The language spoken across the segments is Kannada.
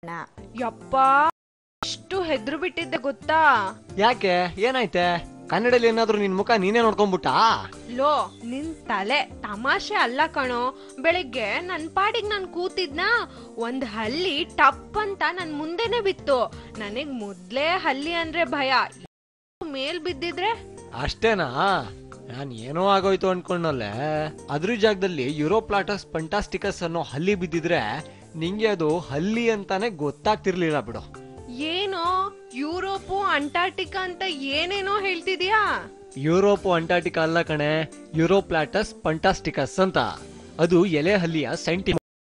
ನೋಡೋಣ ಯಪ್ಪ ಎಷ್ಟು ಹೆದ್ರು ಬಿಟ್ಟಿದ್ದೆ ಗೊತ್ತಾ ಯಾಕೆ ಏನಾಯ್ತೆ ಕನ್ನಡದಲ್ಲಿ ಏನಾದ್ರೂ ನಿನ್ ಮುಖ ನೀನೇ ನೋಡ್ಕೊಂಡ್ಬಿಟ್ಟಾ ಲೋ ನಿನ್ ತಲೆ ತಮಾಷೆ ಅಲ್ಲ ಕಣೋ ಬೆಳಿಗ್ಗೆ ನನ್ ಪಾಡಿಗ್ ನಾನ್ ಕೂತಿದ್ನ ಒಂದ್ ಹಲ್ಲಿ ಟಪ್ ಅಂತ ನನ್ ಮುಂದೆನೆ ಬಿತ್ತು ನನಗ್ ಮೊದ್ಲೇ ಹಲ್ಲಿ ಅಂದ್ರೆ ಭಯ ಮೇಲ್ ಬಿದ್ದಿದ್ರೆ ಅಷ್ಟೇನಾ ನಾನ್ ಏನೋ ಆಗೋಯ್ತು ಅನ್ಕೊಂಡಲ್ಲೇ ಅದ್ರ ಜಾಗದಲ್ಲಿ ಯುರೋಪ್ಲಾಟಸ್ ಪಂಟಾಸ್ಟಿಕಸ್ ಅನ್ನೋ ಹಲ್ಲಿ ಬಿದ್ದಿದ್ರೆ ನಿಂಗೆ ಅದು ಹಲ್ಲಿ ಅಂತಾನೆ ಗೊತ್ತಾಗ್ತಿರ್ಲಿಲ್ಲ ಬಿಡು ಏನೋ ಯುರೋಪು ಅಂಟಾರ್ಟಿಕಾ ಅಂತ ಏನೇನೋ ಹೇಳ್ತಿದ್ಯಾ ಯುರೋಪ್ ಅಂಟಾರ್ಟಿಕಾ ಅಲ್ಲ ಕಣೆ ಯುರೋಪ್ಲಾಟಸ್ ಪಂಟಾಸ್ಟಿಕಸ್ ಅಂತ ಅದು ಎಲೆ ಹಲ್ಲಿಯ ಸೈಂಟಿ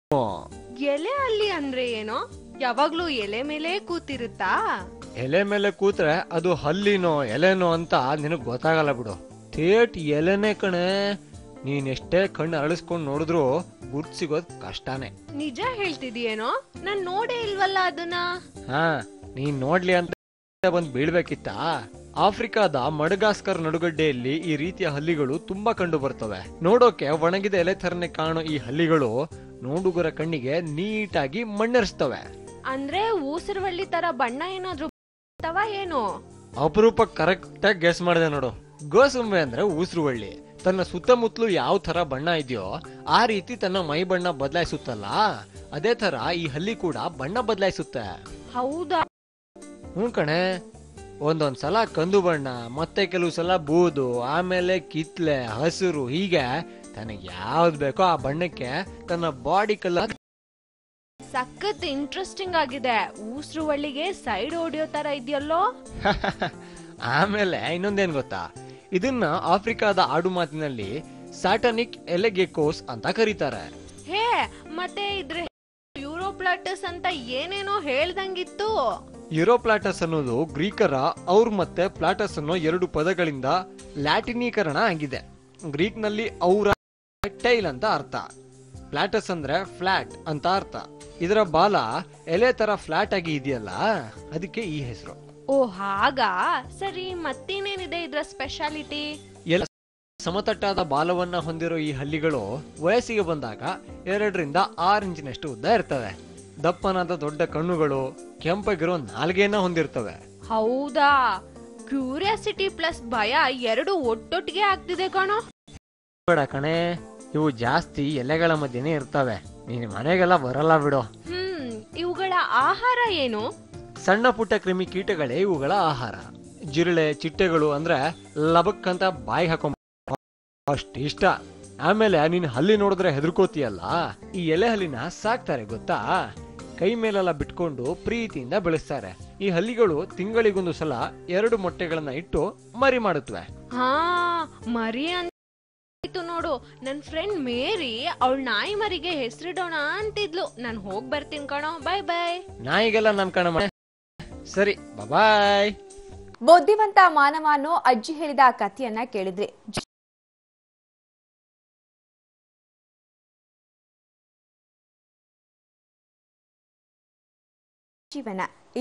ಎಲೆ ಹಲ್ಲಿ ಅಂದ್ರೆ ಏನೋ ಯಾವಾಗ್ಲೂ ಎಲೆ ಮೇಲೆ ಕೂತಿರುತ್ತಾ ಎಲೆ ಮೇಲೆ ಕೂತ್ರೆ ಅದು ಹಲ್ಲಿನೋ ಎಲೆನೋ ಅಂತ ನಿನಗ್ ಗೊತ್ತಾಗಲ್ಲ ಬಿಡು ಥೇಟ್ ಎಲೆನೇ ಕಣೆ ನೀನ್ ಎಷ್ಟೇ ಕಣ್ಣು ಅರಳಿಸ್ಕೊಂಡ್ ನೋಡಿದ್ರು ಗುರ್ತ್ ಸಿಗೋದ್ ಕಷ್ಟನೇ ನಿಜ ಹೇಳ್ತಿದ್ಯೇನೋ ನಾನ್ ನೋಡೇ ಇಲ್ವಲ್ಲ ಅದನ್ನ ಹಾ ನೀನ್ ನೋಡ್ಲಿ ಅಂತ ಬಂದ್ ಬೀಳ್ಬೇಕಿತ್ತ ಆಫ್ರಿಕಾದ ಮಡಗಾಸ್ಕರ್ ನಡುಗಡ್ಡೆಯಲ್ಲಿ ಈ ರೀತಿಯ ಹಲ್ಲಿಗಳು ತುಂಬಾ ಕಂಡು ಬರ್ತವೆ ನೋಡೋಕೆ ಒಣಗಿದ ಎಲೆ ತರನೆ ಕಾಣೋ ಈ ಹಲ್ಲಿಗಳು ನೋಡುಗರ ಕಣ್ಣಿಗೆ ನೀಟಾಗಿ ಮಣ್ಣೆರಿಸ್ತವೆ ಅಂದ್ರೆ ಊಸರವಳ್ಳಿ ತರ ಬಣ್ಣ ಏನಾದ್ರೂ ಅಥವಾ ಏನು ಅಪರೂಪ ಕರೆಕ್ಟ್ ಆಗಿ ಗೆಸ್ ಮಾಡಿದೆ ನೋಡು ಗೋಸುಂಬೆ ಅಂದ್ರೆ ಉಸಿರುವಳ್ಳಿ ತನ್ನ ಸುತ್ತಮುತ್ತಲು ಯಾವ ತರ ಬಣ್ಣ ಇದೆಯೋ ಆ ರೀತಿ ತನ್ನ ಮೈ ಬಣ್ಣ ಬದಲಾಯಿಸುತ್ತಲ್ಲ ಅದೇ ತರ ಈ ಹಲ್ಲಿ ಕೂಡ ಬಣ್ಣ ಬದಲಾಯಿಸುತ್ತೆ ಹೌದಾ ಹ್ಞೂ ಕಣೆ ಒಂದೊಂದ್ ಸಲ ಕಂದು ಬಣ್ಣ ಮತ್ತೆ ಕೆಲವು ಸಲ ಬೂದು ಆಮೇಲೆ ಕಿತ್ಲೆ ಹಸಿರು ಹೀಗೆ ತನಗೆ ಯಾವ್ದು ಬೇಕೋ ಆ ಬಣ್ಣಕ್ಕೆ ತನ್ನ ಬಾಡಿ ಕಲರ್ ಸಖತ್ ಇಂಟ್ರೆಸ್ಟಿಂಗ್ ಆಗಿದೆ ಊಸರವಳ್ಳಿಗೆ ಸೈಡ್ ಹೊಡಿಯೋ ತರ ಇದೆಯಲ್ಲೋ ಆಮೇಲೆ ಇನ್ನೊಂದೇನ್ ಗೊತ್ತಾ ಇದನ್ನ ಆಫ್ರಿಕಾದ ಆಡು ಮಾತಿನಲ್ಲಿ ಸ್ಯಾಟನಿಕ್ ಎಲೆಗೆಕೋಸ್ ಅಂತ ಕರೀತಾರೆ ಹೇ ಮತ್ತೆ ಇದ್ರ ಯುರೋಪ್ಲಾಟಸ್ ಅಂತ ಏನೇನೋ ಹೇಳ್ದಂಗಿತ್ತು ಯುರೋಪ್ಲಾಟಸ್ ಅನ್ನೋದು ಗ್ರೀಕರ ಅವ್ರ ಮತ್ತೆ ಪ್ಲಾಟಸ್ ಅನ್ನೋ ಎರಡು ಪದಗಳಿಂದ ಲ್ಯಾಟಿನೀಕರಣ ಆಗಿದೆ ಗ್ರೀಕ್ ನಲ್ಲಿ ಔರ ಟೈಲ್ ಅಂತ ಅರ್ಥ ಪ್ಲಾಟಸ್ ಅಂದ್ರೆ ಫ್ಲಾಟ್ ಅಂತ ಅರ್ಥ ಇದರ ಬಾಲ ಎಲೆ ತರ ಫ್ಲಾಟ್ ಆಗಿ ಇದೆಯಲ್ಲ ಅದಕ್ಕೆ ಈ ಹೆಸರು ಓ ಹಾಗಾ ಸರಿ ಮತ್ತೇನೇನಿದೆ ಇದ್ರ ಸ್ಪೆಷಾಲಿಟಿ ಎಲ್ಲ ಸಮತಟ್ಟಾದ ಬಾಲವನ್ನ ಹೊಂದಿರೋ ಈ ಹಲ್ಲಿಗಳು ವಯಸ್ಸಿಗೆ ಬಂದಾಗ ಎರಡರಿಂದ ಆರು ಇಂಚಿನಷ್ಟು ಉದ್ದ ಇರ್ತವೆ ದಪ್ಪನಾದ ದೊಡ್ಡ ಕಣ್ಣುಗಳು ಕೆಂಪಗಿರೋ ನಾಲ್ಗೆಯನ್ನ ಹೊಂದಿರ್ತವೆ ಹೌದಾ ಕ್ಯೂರಿಯಾಸಿಟಿ ಪ್ಲಸ್ ಭಯ ಎರಡು ಒಟ್ಟೊಟ್ಟಿಗೆ ಆಗ್ತಿದೆ ಕಣೋ ಬೇಡ ಕಣೆ ಇವು ಜಾಸ್ತಿ ಎಲೆಗಳ ಮಧ್ಯೆನೇ ಇರ್ತವೆ ನೀನ್ ಮನೆಗೆಲ್ಲ ಬರಲ್ಲ ಬಿಡು ಹ್ಮ್ ಇವುಗಳ ಆಹಾರ ಏನು ಸಣ್ಣ ಪುಟ್ಟ ಕ್ರಿಮಿ ಕೀಟಗಳೇ ಇವುಗಳ ಆಹಾರ ಜಿರಳೆ ಚಿಟ್ಟೆಗಳು ಅಂದ್ರೆ ಲಬಕ್ ಅಂತ ಬಾಯಿ ಹಾಕೊಂಡ್ ಅಷ್ಟ್ ಇಷ್ಟ ಆಮೇಲೆ ನೀನ್ ಹಲ್ಲಿ ನೋಡಿದ್ರೆ ಹೆದರ್ಕೋತಿಯಲ್ಲ ಈ ಎಲೆ ಹಲ್ಲಿನ ಸಾಕ್ತಾರೆ ಗೊತ್ತಾ ಕೈ ಮೇಲೆಲ್ಲ ಬಿಟ್ಕೊಂಡು ಪ್ರೀತಿಯಿಂದ ಬೆಳೆಸ್ತಾರೆ ಈ ಹಲ್ಲಿಗಳು ತಿಂಗಳಿಗೊಂದು ಸಲ ಎರಡು ಮೊಟ್ಟೆಗಳನ್ನ ಇಟ್ಟು ಮರಿ ಮಾಡುತ್ತವೆ ಹಾ ಮರಿ ಅಂತ ನೋಡು ನನ್ ಫ್ರೆಂಡ್ ಮೇರಿ ಅವಳ ನಾಯಿ ಮರಿಗೆ ಹೆಸರಿಡೋಣ ಅಂತಿದ್ಲು ನಾನ್ ಹೋಗ್ ಬರ್ತೀನಿ ಕಣೋ ಬಾಯ್ ಬಾಯ್ ನಾಯಿಗೆಲ್ಲ ನಮ್ ಕಣ ಮಾಡ ಸರಿ ಬಾಯ್ ಬುದ್ಧಿವಂತ ಮಾನವ ಅನ್ನೋ ಅಜ್ಜಿ ಹೇಳಿದ ಕಥೆಯನ್ನ ಕೇಳಿದ್ರಿ ಜೀವನ